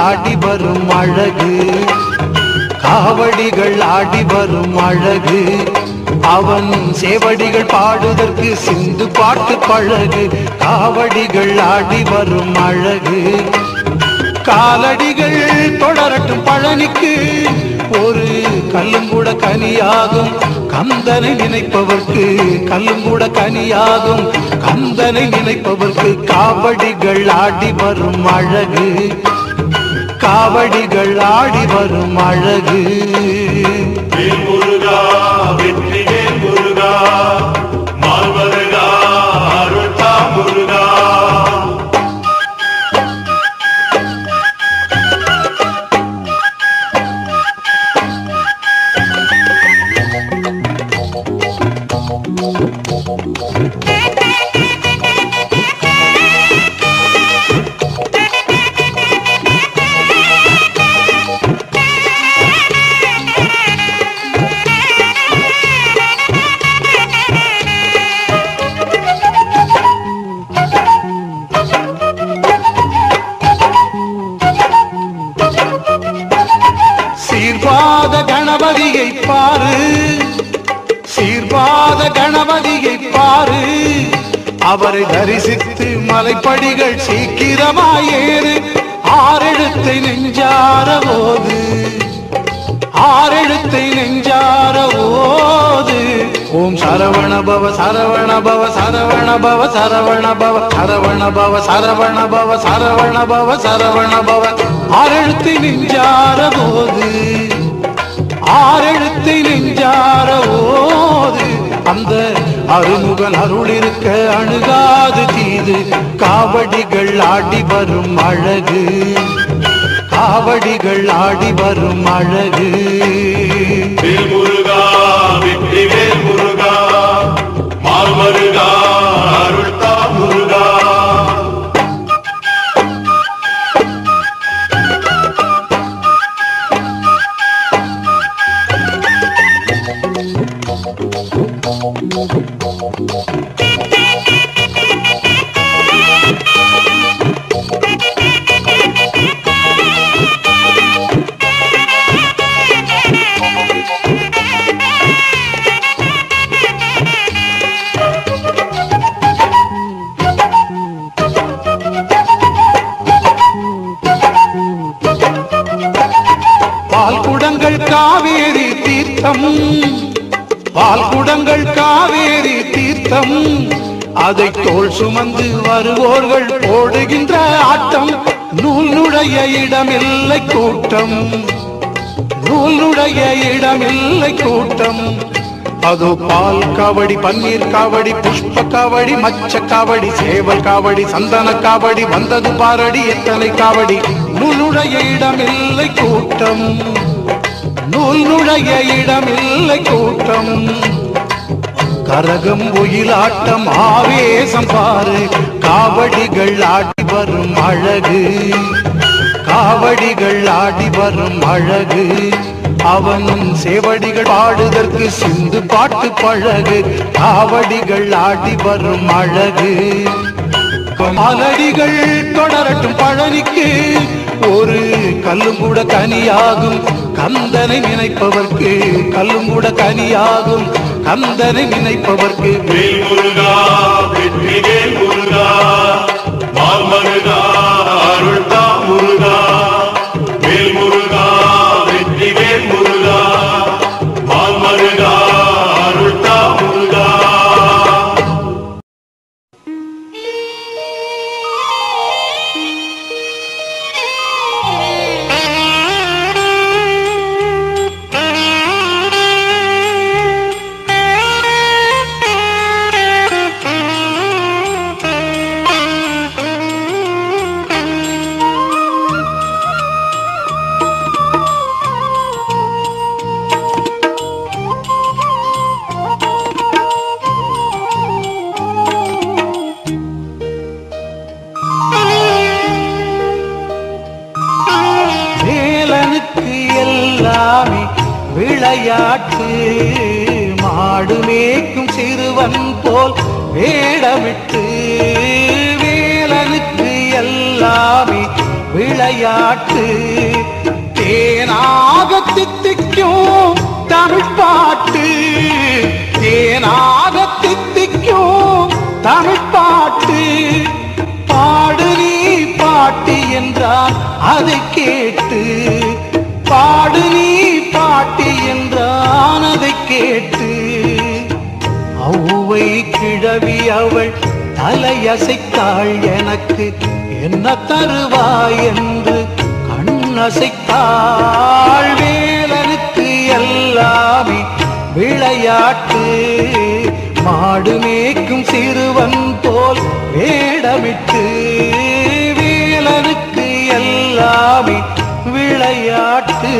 ஆடி வரும் அழகு காவடிகள் ஆடி வரும் அழகு அவன் சேவடிகள் பாடுதற்கு சிந்து பாட்டு பழகு காவடிகள் ஆடி வரும் அழகு காலடிகள் தொடரட்டும் பழனிக்கு ஒரு கல்லும் கூட கனியாகும் கந்தனை நினைப்பவர்க்கு கல்லும் கூட கனியாகும் கந்தனை நினைப்பவர்க்கு காவடிகள் ஆடி வரும் அழகு காவடிகள் ஆடி வரும் அழகு வேல் முருகா வெற்றி வேல் முருகா மால்வருகா அருள்தா முருகா சீர்பாத கணபதியை பாரு சீர்பாத கணபதியை பாரு அவரை தரிசித்து மலைப்படிகள் சீக்கிரமாயேறு ஆறெழுத்தை நெஞ்சார போது ஆறெழுத்தை நெஞ்சார ஓது ஓம் சரவண பவ சரவண பவ சரவண பவ சரவண பவ சரவண பவ சரவண பவ சரவண பவ சரவண பவ ஆறெழுத்தை நெஞ்சார போது ஆறெழுத்தை நெஞ்சார ஓது அந்த அருமுகன் அருள் இருக்க அணுகாது தீது காவடிகள் ஆடி வரும் அழகு காவடிகள் ஆடி வரும் அழகு வேல் முருகா வெற்றி வேல் முருகா மால்வருகா அருள்தா முருகா பால் குடங்கள் காவேரி தீர்த்தம் பால் குடங்கள் காவேரி தீர்த்தம் அதை தோள் சுமந்து வருவோர்கள் போடுகின்ற ஆட்டம் நூல் நுடைய இடமில்லை கூட்டம் நூல் நுடைய இடமில்லை கூட்டம் அதோ பால் காவடி பன்னீர் காவடி புஷ்ப காவடி மச்ச காவடி சேவல் காவடி சந்தன காவடி வந்தது பாரடி எத்தனை காவடி நூலுடைய இடமில்லை கூட்டம் நூல் நுழைய இடமில்லை கூட்டம் கரகம் ஒயிலாட்டம் ஆவேசம் பாரு காவடிகள் ஆடி வரும் அழகு காவடிகள் ஆடி வரும் அழகு அவன் சேவடிகள் பாடுதற்கு சிந்து பாட்டு பழகு காவடிகள் ஆடி வரும் அழகு மலடிகள் தொடரட்டும் பழனிக்கு ஒரு கல்லும் கூட கனியாகும் கந்தனை நினைப்பவர்க்கு கல்லும் கூட கனியாகும் கந்தனை நினைப்பவர்க்கு வேல் முருகா வெற்றி வேல் முருகா மால்வருகா அருள்தா முருகா வேல் முருகா வெற்றி வேல் முருகா மால்வருகா அருள்தா முருகா வேலனுக்கு எல்லாமே விளையாட்டு மாடு மேய்க்கும் சிறுவன் போல் வேடமிட்டு வேலனுக்கு எல்லாமே விளையாட்டு தேனாக தித்திக்கும் தமிழ் பாட்டு தேனாக தித்திக்கும் தமிழ் பாட்டு பாடு நீ பாட்டு என்றான் அதை கேட்டு பாடு நீ பாட்டு என்றான் அதை கேட்டு ஔவை கிழவி அவள் தலையசைத்தாள் எனக்கு என்ன தருவாய் என்று கண்ணசைத்தாள் வேலனுக்கு எல்லாமே விளையாட்டு மாடு மேய்க்கும் சிறுவன் போல் வேடமிட்டு வேலனுக்கு எல்லாமே விளையாட்டு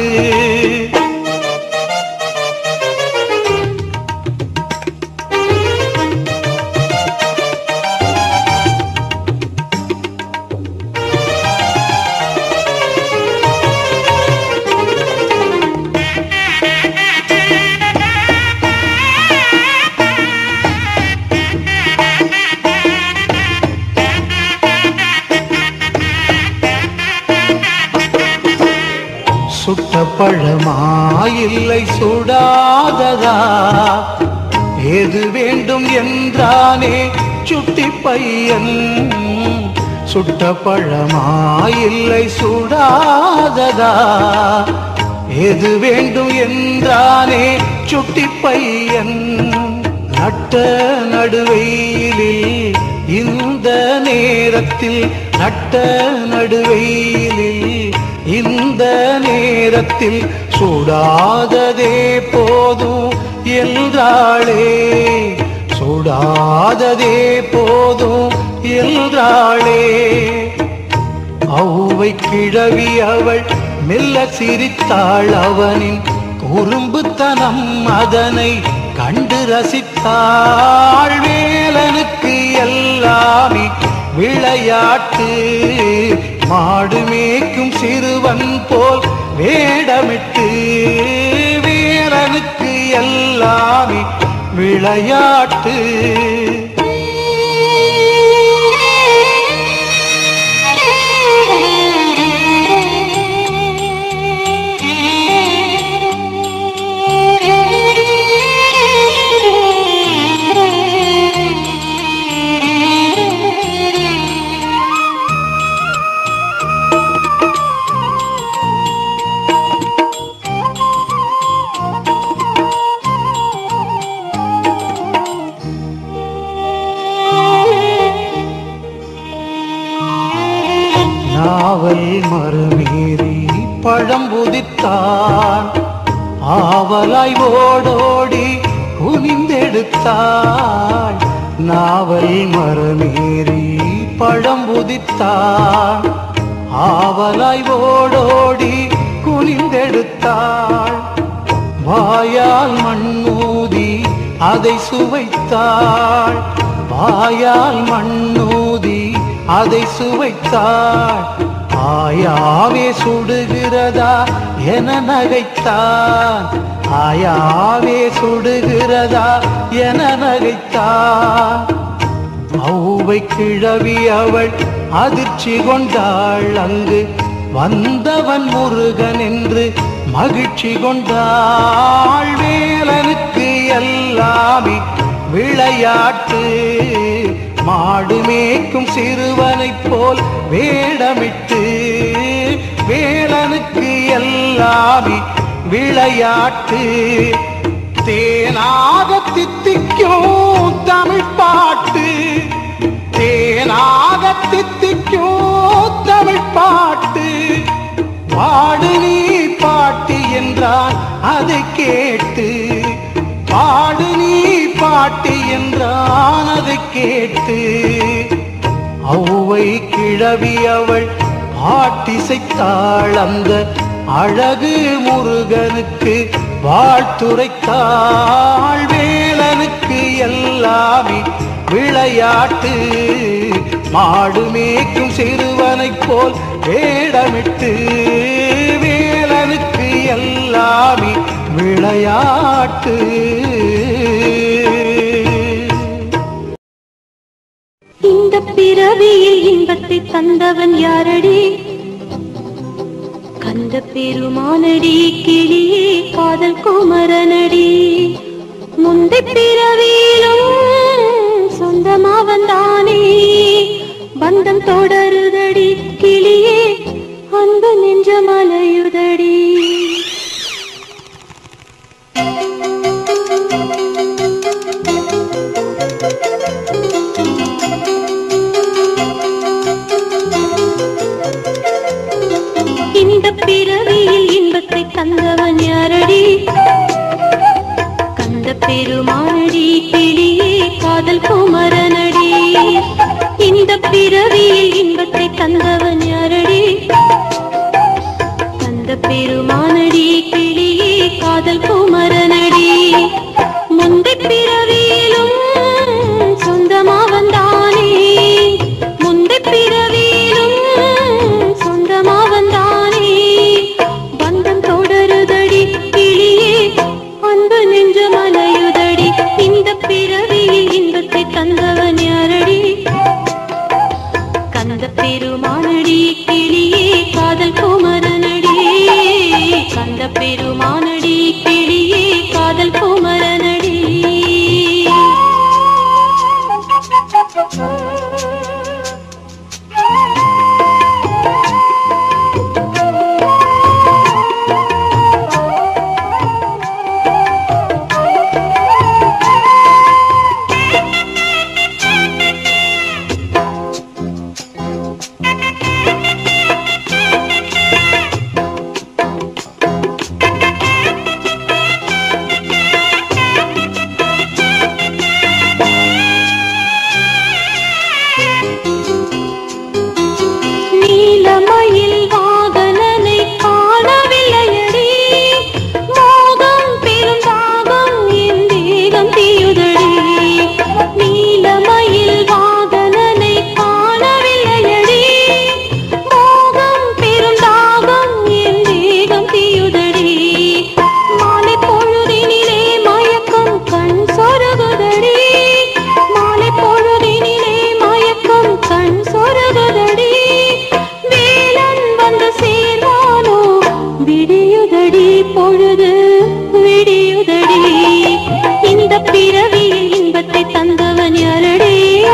சுட்ட பழமா இல்லை சுடாததா எது வேண்டும் என்றானே சுட்டி பையன் சுட்ட பழமா இல்லை சுடாததா எது வேண்டும் என்றானே சுட்டி பையன் நட்ட நடுவெயிலில் இந்த நேரத்தில் நட்ட நடுவெயிலில் இந்த நேரத்தில் சுடாததே போதும் என்றாளே சுடாததே போதும் என்றாளே ஔவை கிழவி அவள் மெல்ல சிரித்தாள் அவனின் குறும்புத்தனம் அதனை கண்டு ரசித்தாள் வேலனுக்கு எல்லாமே விளையாட்டு மாடு மேய்க்கும் சிறுவன் போல் வேடமிட்டு வீரனுக்கு எல்லாமே விளையாட்டு நாவல் மறுமீறி பழம் புதித்தான் ஆவலாய் ஓடோடி குனிந்தெடுத்தாள் நாவல் மறுமீறி பழம் புதித்தான் ஆவலாய் ஓடோடி குனிந்தெடுத்தாள் வாயால் மண்ணூதி அதை சுவைத்தாள் வாயால் மண்ணூதி அதை சுவைத்தாள் ஆயாவே சுடுகிறதா என நகைத்தான் ஆயாவே சுடுகிறதா என நகைத்தான் ஔவை கிழவி அவள் அதிர்ச்சி கொண்டாள் அங்கு வந்தவன் முருகன் என்று மகிழ்ச்சி கொண்டாள் வேலனுக்கு எல்லாமே விளையாட்டு மாடு மேய்க்கும் சிறுவனைப் போல் வேடமிட்டு வேலனுக்கு எல்லாமே விளையாட்டு தேனாக தித்திக்கும் தமிழ் பாட்டு தேனாக தித்திக்கும் தமிழ் பாட்டு பாடு நீ பாட்டு என்றான் அதை கேட்டு பாடு நீ பாட்டு என்றான் அதை கேட்டு ஔவை கிழவி அவள் பாட்டிசைத்தாள் அந்த அழகு முருகனுக்கு வாழ்த்துரைத்தாள் வேலனுக்கு எல்லாமே விளையாட்டு மாடு மேய்க்கும் சிறுவனைப் போல் வேடமிட்டு வேலனுக்கு எல்லாமே விளையாட்டு இந்த பிறவியில் இன்பத்தை தந்தவன் யாரடி கந்த பெருமானடி கிளியே காதல் குமரனடி முந்தை பிறவியிலும் சொந்தமா வந்தானே பந்தம் தொடருதடி கிளியே அன்பு நெஞ்ச மலையுதடி இந்த பிறவியில் இன்பத்தை தந்தவன் யாரடி கந்த பெருமானடி கிளியே காதல் குமரனடி இந்த பிறவியில் இன்பத்தை தந்தவன் யாரடி கந்த பெருமானடி கிளியே காதல் குமரனடி முந்தை பிறவியிலும் சொந்தமா வந்தானே முந்தை பிறவியிலும் சொந்தமா வந்தானே பந்தம் தொடருதடி கிளியே அன்பு நெஞ்ச மலையுதடி இந்த பிறவியில் இன்பத்தை தந்தவன் யாரடி கந்த பெருமானடி கிளியே காதல் குமரனடி கந்த பெருமானடி கிளியே காதல் குமரனடி நீலமயில் வாகனனை காணவில்லையடி மோகம் பெருந்தாகம் என் தேகம் தீயுதடி நீலமயில் வாகனனை காணவில்லையடி மோகம் பெருந்தாகம் என் தேகம் தீயுதடி மாலை பொழுதினிலே மயக்கம் கண் சொருகுதடி மாலை பொழுதினிலே மயக்கம் கண் சொருகுதடி வேலன் வந்து சேர்வானோ விடியுதடி பொழுது விடியுதடி இந்த பிறவியில் இன்பத்தை தந்தவன் யாரடி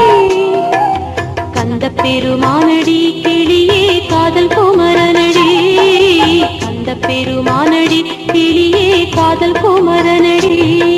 கந்த பெருமானடி கிளியே காதல் குமரனடி கந்த பெருமானடி கிளியே காதல் குமரனடி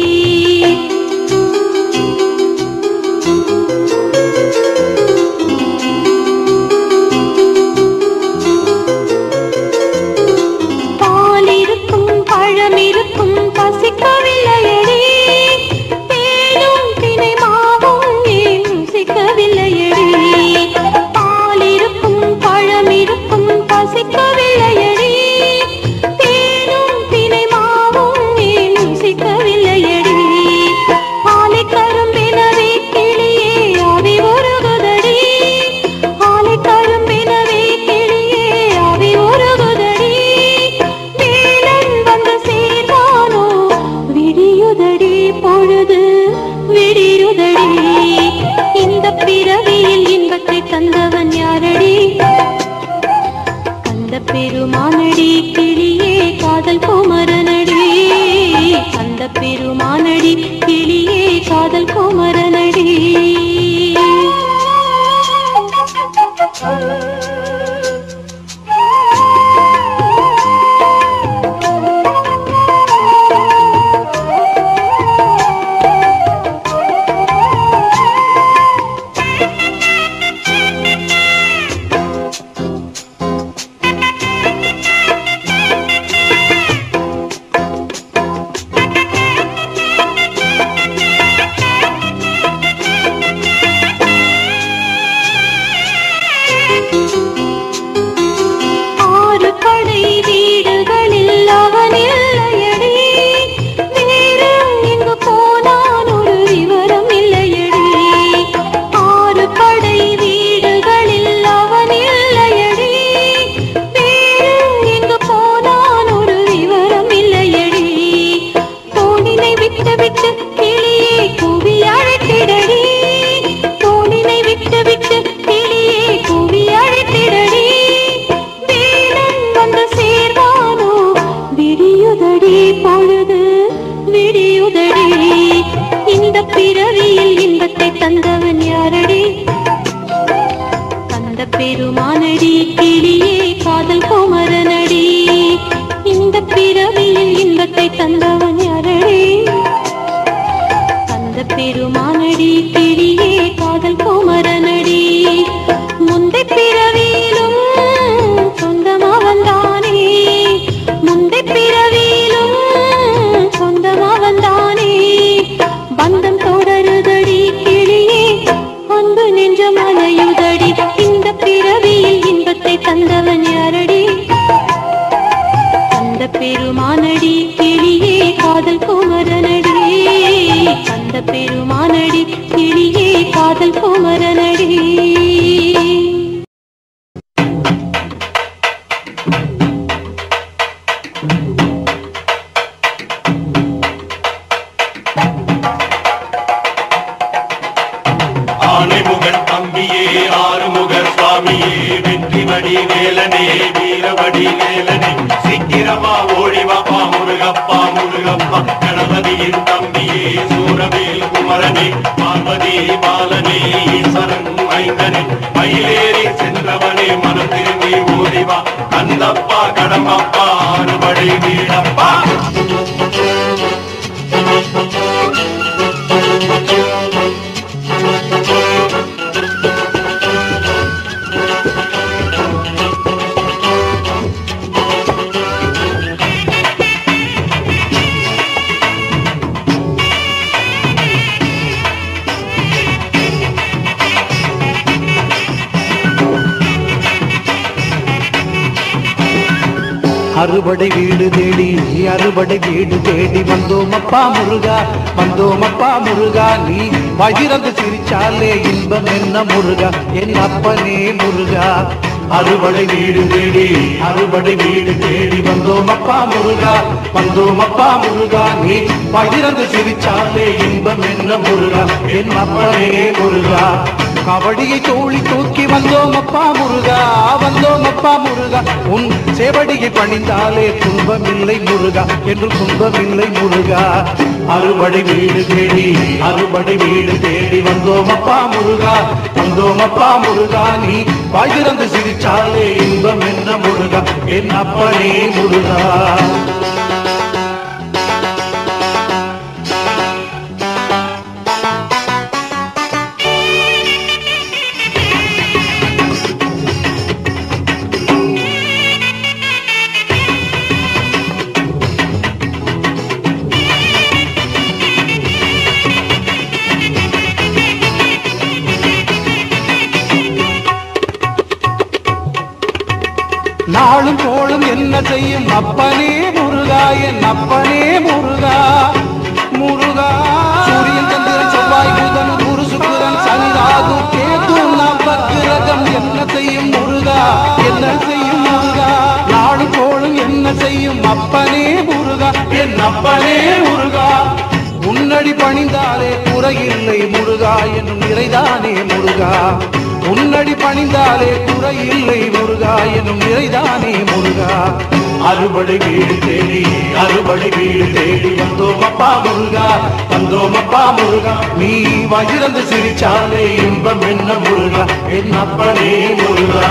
பால் இருக்கும் பழம் இருக்கும் பசிக்கவில்லையடி தேனும் தினை மாவும் ஏன் ருசிக்கவில்லையடி பால் இருக்கும் பழம் இருக்கும் பசிக்கவில்லையடி தேனும் தினை மாவும் ஏன் ருசிக்கவில்லையடி ஆலை கரும்பினவே கிளியே ஆவி உருகுதடி ஆலை கரும்பினவே கிளியே ஆவி உருகுதடி வேலன் வந்து சேர்வானோ விடியுதடி பொழுது விடியுதடி இந்த பிறவியில் இன்பத்தை தந்தவன் யாரடி கந்த பெருமானடி கிளியே காதல் குமரனடி கந்த பெருமானடி கிளியே காதல் குமரனடி இந்த பிறவியில் இன்பத்தை தந்தவன் யாரடி தந்த பெருமானடி கிளியே காதல் குமரனடி இந்த பிறவியில் இன்பத்தை தந்தவன் யாரடி தந்த பெருமானடி கிளியே காதல் குமரனடி முந்தை பிறவியிலும் சொந்தமா வந்தானே முந்தை பிறவியிலும் சொந்தமா வந்தானே பந்தம் தொடருதடி கிளியே அன்பு நெஞ்சம் அலையுதடி இந்த பிறவியில் இன்பத்தை தந்தவன் யாரடி அந்த பெருமானடி கிளியே காதல் குமரனடி அந்த பெருமானடி கிளியே காதல் குமரனடி ஆனைமுகன் தம்பியே ஆறுமுகர் சுவாமியே வெற்றிவடி வேலனே வீரவடி வேலனே சீக்கிரமா ஓடிவாப்பா முருகப்பா முருகப்பா கணபதியின் தம்பியே சூரவேல் குமரனே பார்வதி பாலனே ஈஸ்வரன் மைந்தனே மயிலேறி சென்றவனே மனம் திரும்பி ஓடிவா கந்தப்பா கடம்பப்பா ஆறுபடை வீடப்பா அறுபடை வீடு தேடி அறுபடை வீடு தேடி வந்தோம் அப்பா முருகா வந்தோம் அப்பா முருகா நீ வயிறந்து சிரிச்சாலே இன்பம் என்ன முருகா என் அப்பனே முருகா அறுபடை வீடு தேடி அறுபடை வீடு தேடி வந்தோம் அப்பா முருகா வந்தோம் அப்பா முருகா நீ வயிறந்து சிரிச்சாலே இன்பம் என்ன முருகா என் அப்பனே முருகா கபடியை தோழி தூக்கி வந்தோம் அப்பா முருகா வந்தோம் அப்பா முருகா உன் சேவடியை பணிந்தாலே துன்பமில்லை முருகா என்று துன்பமில்லை முருகா அறுபடை வீடு தேடி அறுபடை வீடு தேடி வந்தோம் அப்பா முருகா வந்தோம் அப்பா முருகா நீ வாய்திறந்து சிரிச்சாலே இன்பம் என்ன முருகா என் அப்பனே முருகா நாளும் கோளும் என்ன செய்யும் அப்பனே முருகா என் அப்பனே முருகா முருகா சூரியன் சந்திரன் செவ்வாய் புதன் குரு சுக்கிரன் சனி ராகு கேது நவக்கிரகம் என்ன செய்யும் முருகா என்ன செய்யும் முருகா நாளும் கோளும் என்ன செய்யும் அப்பனே முருகா என் அப்பனே முருகா உன்னடி பணிந்தாலே குறையில்லை முருகா என்னும் நிறைதானே முருகா உன்னடி பணிந்தாலே குறையில்லை முருகா என்னும் நிறைதானே முருகா அறுபடை வீடு தேடி அறுபடை வீடு தேடி வந்தோம் அப்பா முருகா வந்தோம் அப்பா முருகா நீ வயிறந்து சிரிச்சாலே இன்பம் என்ன முருகா என் அப்பனே முருகா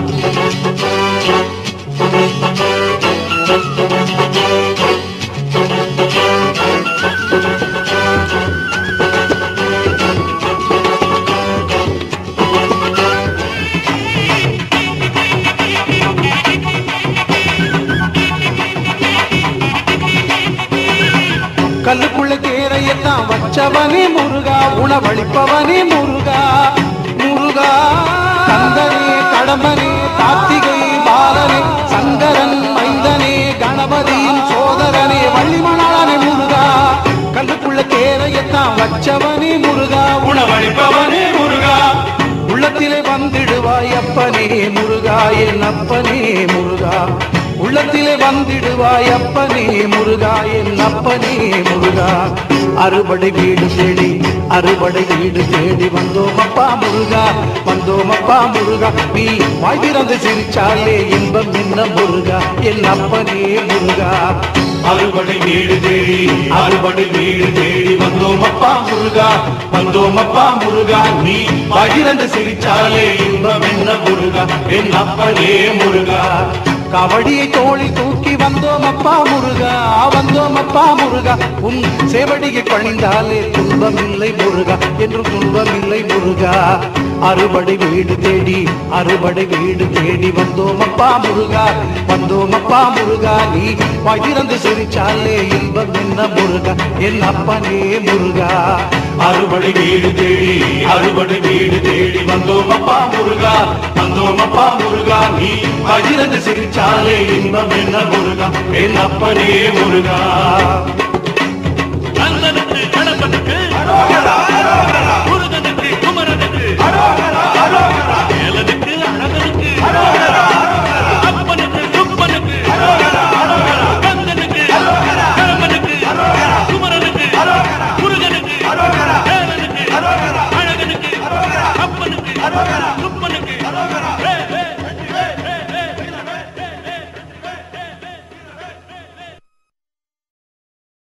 கல்லுக்குள்ள தேரையெல்லாம் வச்சவனே முருகா உணவளிப்பவனே முருகா முருகா கந்தனே கடம்பனே கார்த்திகை பாலனே சங்கரன் மைந்தனே கணபதியின் சோதரனே வள்ளிமணாளனே முருகா கல்லுக்குள்ள தேரையெல்லாம் வச்சவனே முருகா உணவளிப்பவனே முருகா உள்ளத்திலே வந்திடுவாய் அப்பனே முருகா என் அப்பனே முருகா உள்ளத்திலே வந்திடுவாய் அப்பனே முருகா என் அப்பனே முருகா அறுபடை வீடு தேடி அறுபடை வீடு தேடி வந்தோம் அப்பா முருகா வந்தோம் அப்பா முருகா நீ வாய் திறந்து சிரிச்சாலே இன்பம் என்ன முருகா என் அப்பனே முருகா அறுபடை வீடு தேடி அறுபடை வீடு தேடி வந்தோம் அப்பா அப்பா முருகா வந்தோம் அப்பா முருகா நீ பகிரந்து சிரிச்சாலே இன்பம் என்ன முருகா என் அப்பனே முருகா கபடியை தோழி தூக்கி வந்தோம் அப்பா முருகா வந்தோம் அப்பா முருகா உன் சேவடியை பணிந்தாலே துன்பமில்லை முருகா என்று துன்பமில்லை முருகா அறுபடை வீடு தேடி அறுபடை வீடு தேடி வந்தோம் அப்பா முருகா வந்தோம் அப்பா முருகா நீ பகிர்ந்து சிரிச்சாலே இன்பம் என்ன முருகா என் அப்பனே முருகா அறுபடை வீடு தேடி அறுபடை வீடு தேடி வந்தோம் அப்பா முருகா வந்தோம் அப்பா முருகா நீ பகிரந்து சிரிச்சாலே இன்பம் என்ன முருகா என் அப்பனே முருகா